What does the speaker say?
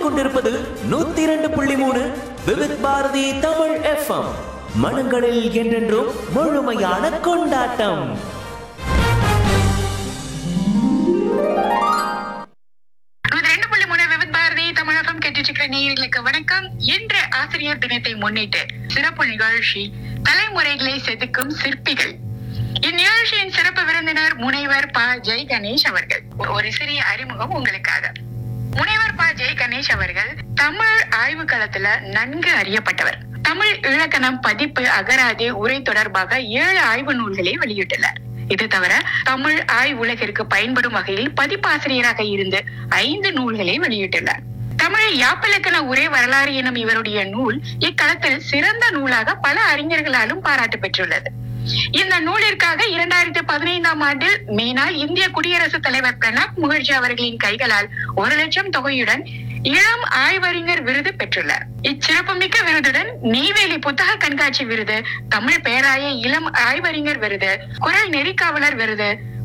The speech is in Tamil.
கேட்டுக்கொண்டிருப்பது நூத்தி இரண்டு புள்ளி மூணு விவித் பாரதி தமிழ் எஃப்எம் மனங்களில் என்றென்றும் முழுமையான கொண்டாட்டம் நூத்தி ரெண்டு புள்ளி மூணு விவித் பாரதி தமிழகம் கேட்டுட்டு நேயர்களுக்கு வணக்கம் இன்று ஆசிரியர் தினத்தை முன்னிட்டு சிறப்பு நிகழ்ச்சி தலைமுறைகளை செதுக்கும் சிற்பிகள் இந்நிகழ்ச்சியின் சிறப்பு விருந்தினர் முனைவர் ப ஜெய் கணேஷ் அவர்கள் ஒரு சிறிய அறிமுகம் உங்களுக்காக முனைவர் ப ஜெய் கணேஷ் அவர்கள் தமிழ் ஆய்வு களத்துல நன்கு அறியப்பட்டவர் தமிழ் இலக்கணம் பதிப்பு அகராதி உரை தொடர்பாக ஏழு ஆய்வு நூல்களை வெளியிட்டுள்ளார் இது தவிர தமிழ் ஆய் உலகிற்கு பயன்படும் வகையில் பதிப்பாசிரியராக இருந்து ஐந்து நூல்களை வெளியிட்டுள்ளார் தமிழ் யாப்பிலக்கண உரை வரலாறு எனும் இவருடைய நூல் இக்களத்தில் சிறந்த நூலாக பல அறிஞர்களாலும் பாராட்டு பெற்றுள்ளது இந்த நூலிற்காக இரண்டாயிரத்தி பதினைந்தாம் ஆண்டில் மேனால் இந்திய குடியரசுத் தலைவர் பிரணாப் முகர்ஜி அவர்களின் கைகளால் ஒரு லட்சம் தொகையுடன் இளம் ஆய்வறிஞர் விருது பெற்றுள்ளார் இச்சிறப்புமிக்க விருதுடன் நெய்வேலி புத்தக கண்காட்சி விருது தமிழ் பேராய இளம் ஆய்வறிஞர் விருது குரல் நெறிக்காவலர் விருது